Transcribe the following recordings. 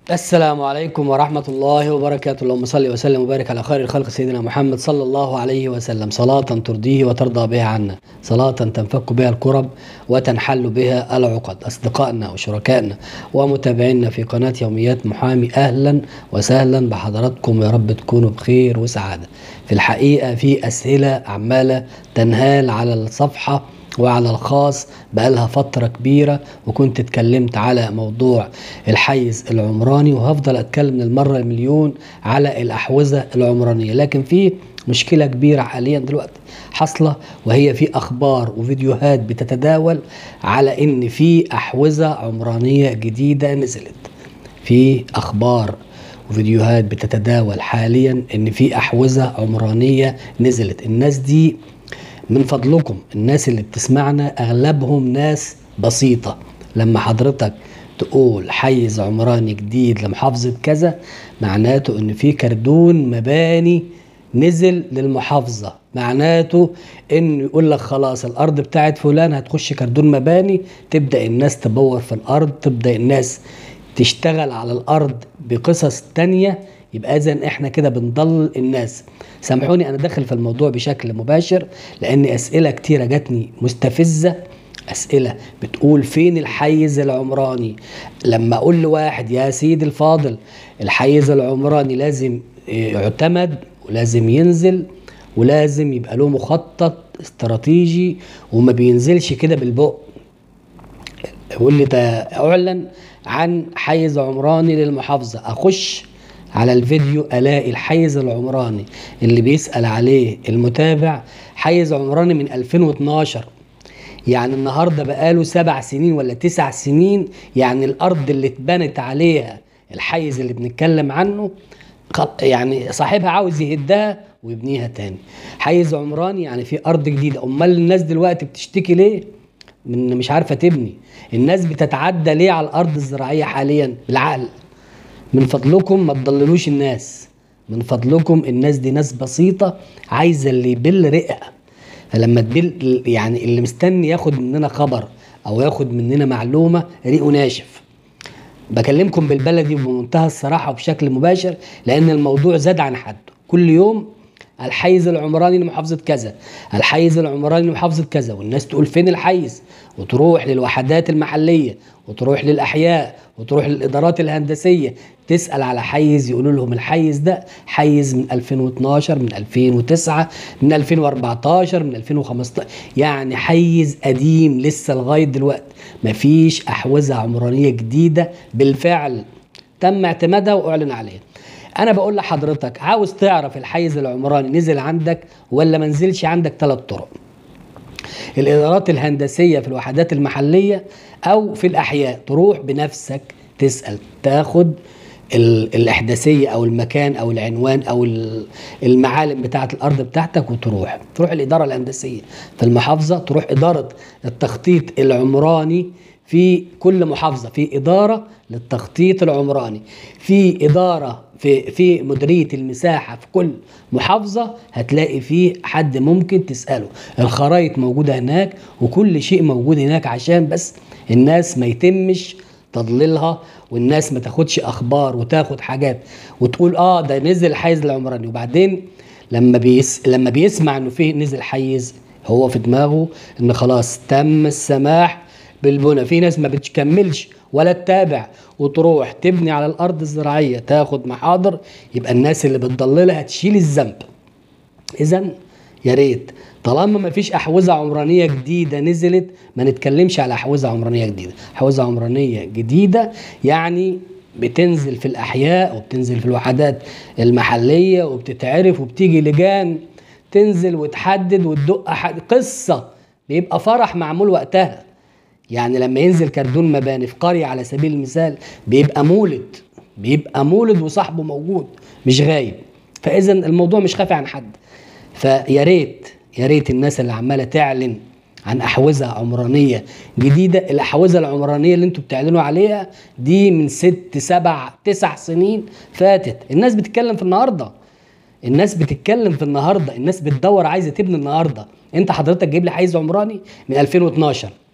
السلام عليكم ورحمة الله وبركاته اللهم صل وسلم وبارك على خير الخلق سيدنا محمد صلى الله عليه وسلم صلاة ترضيه وترضى بها عنا صلاة تنفك بها الكرب وتنحل بها العقد أصدقائنا وشركائنا ومتابعينا في قناة يوميات محامي أهلا وسهلا بحضراتكم يا رب تكونوا بخير وسعادة في الحقيقة في أسئلة عمالة تنهال على الصفحة وعلى الخاص بقالها فترة كبيرة وكنت اتكلمت على موضوع الحيز العمراني وهفضل اتكلم للمرة المليون على الأحوزة العمرانية لكن في مشكلة كبيرة حاليا دلوقتي حاصلة وهي في أخبار وفيديوهات بتتداول على إن في أحوزة عمرانية جديدة نزلت في أخبار وفيديوهات بتتداول حاليا إن في أحوزة عمرانية نزلت الناس دي من فضلكم الناس اللي بتسمعنا اغلبهم ناس بسيطة لما حضرتك تقول حيز عمراني جديد لمحافظة كذا معناته ان في كردون مباني نزل للمحافظة معناته انه يقول لك خلاص الارض بتاعت فلان هتخش كردون مباني تبدأ الناس تبور في الارض تبدأ الناس تشتغل على الارض بقصص تانية يبقى اذا احنا كده بنضل الناس سامحوني انا داخل في الموضوع بشكل مباشر لان اسئله كتيره جاتني مستفزه اسئله بتقول فين الحيز العمراني لما اقول لواحد يا سيدي الفاضل الحيز العمراني لازم يعتمد ولازم ينزل ولازم يبقى له مخطط استراتيجي وما بينزلش كده بالبق يقول لي ده اعلن عن حيز عمراني للمحافظه اخش على الفيديو الاقي الحيز العمراني اللي بيسال عليه المتابع حيز عمراني من 2012 يعني النهارده بقاله سبع سنين ولا تسع سنين يعني الارض اللي اتبنت عليها الحيز اللي بنتكلم عنه يعني صاحبها عاوز يهدها ويبنيها تاني حيز عمراني يعني في ارض جديده امال الناس دلوقتي بتشتكي ليه من مش عارفه تبني الناس بتتعدى ليه على الارض الزراعيه حاليا بالعقل من فضلكم ما تضللوش الناس من فضلكم الناس دي ناس بسيطه عايزه اللي يبل رئها فلما تبل يعني اللي مستني ياخد مننا خبر او ياخد مننا معلومه ريقه ناشف بكلمكم بالبلدي بمنتهى الصراحه وبشكل مباشر لان الموضوع زاد عن حده كل يوم الحيز العمراني لمحافظة كذا الحيز العمراني لمحافظة كذا والناس تقول فين الحيز وتروح للوحدات المحلية وتروح للأحياء وتروح للإدارات الهندسية تسأل على حيز يقولوا لهم الحيز ده حيز من 2012 من 2009 من 2014 من 2015 يعني حيز قديم لسه لغاية دلوقتي مفيش أحوزة عمرانية جديدة بالفعل تم اعتمادها وأعلن عليها انا بقول لحضرتك عاوز تعرف الحيز العمراني نزل عندك ولا ما نزلش عندك ثلاث طرق الادارات الهندسيه في الوحدات المحليه او في الاحياء تروح بنفسك تسال تاخد الاحداثيه او المكان او العنوان او المعالم بتاعه الارض بتاعتك وتروح تروح الاداره الهندسيه في المحافظه تروح اداره التخطيط العمراني في كل محافظه في اداره للتخطيط العمراني في اداره في في مديريه المساحه في كل محافظه هتلاقي فيه حد ممكن تساله الخرايط موجوده هناك وكل شيء موجود هناك عشان بس الناس ما يتمش تضليلها والناس ما تاخدش اخبار وتاخد حاجات وتقول اه ده نزل حيز العمراني وبعدين لما بيس لما بيسمع انه فيه نزل حيز هو في دماغه ان خلاص تم السماح بالبنى في ناس ما بتكملش ولا تتابع وتروح تبني على الارض الزراعيه تاخد محاضر يبقى الناس اللي بتضللها تشيل الذنب اذا يا ريت طالما ما فيش احوزه عمرانيه جديده نزلت ما نتكلمش على احوزه عمرانيه جديده احوزه عمرانيه جديده يعني بتنزل في الاحياء وبتنزل في الوحدات المحليه وبتتعرف وبتيجي لجان تنزل وتحدد وتدق قصه بيبقى فرح معمول وقتها يعني لما ينزل كردون مباني في قرية على سبيل المثال بيبقى مولد بيبقى مولد وصاحبه موجود مش غايب فإذا الموضوع مش خافي عن حد فيا ريت يا ريت الناس اللي عمالة تعلن عن أحوزة عمرانية جديدة الأحوزة العمرانية اللي انتوا بتعلنوا عليها دي من ست سبع تسع سنين فاتت الناس بتتكلم في النهاردة الناس بتتكلم في النهاردة الناس بتدور عايزة تبني النهاردة انت حضرتك جايب لي حيز عمراني من 2012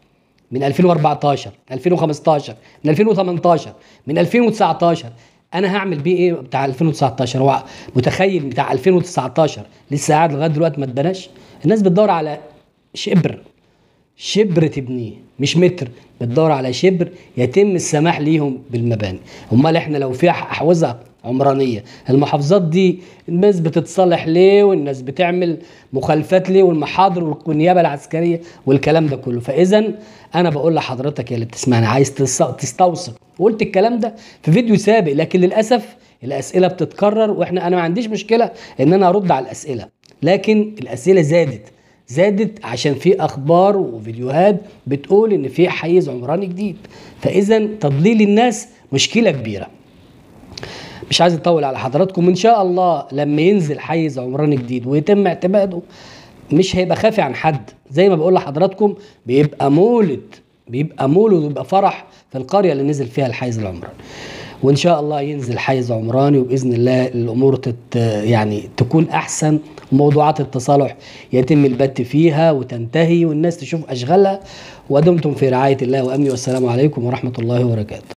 من 2014 من 2015 من 2018 من 2019 انا هعمل بيه ايه بتاع 2019 هو متخيل بتاع 2019 لسه قاعد لغايه دلوقتي ما اتبناش الناس بتدور على شبر شبر تبنيه مش متر بتدور على شبر يتم السماح ليهم بالمباني امال احنا لو في احوزه عمرانيه المحافظات دي الناس بتتصالح ليه والناس بتعمل مخالفات ليه والمحاضر والنيابه العسكريه والكلام ده كله فاذا انا بقول لحضرتك يا اللي بتسمعني عايز تس- تستوثق وقلت الكلام ده في فيديو سابق لكن للاسف الاسئله بتتكرر واحنا انا ما عنديش مشكله ان انا ارد على الاسئله لكن الاسئله زادت زادت عشان في اخبار وفيديوهات بتقول ان في حيز عمراني جديد فاذا تضليل الناس مشكله كبيره مش عايز اطول على حضراتكم ان شاء الله لما ينزل حيز عمراني جديد ويتم اعتماده مش هيبقى خافي عن حد زي ما بقول لحضراتكم بيبقى مولد بيبقى مولد ويبقى فرح في القريه اللي نزل فيها الحيز العمراني وان شاء الله ينزل حيز عمراني وباذن الله الامور تت يعني تكون احسن وموضوعات التصالح يتم البت فيها وتنتهي والناس تشوف اشغالها ودمتم في رعايه الله وامنه والسلام عليكم ورحمه الله وبركاته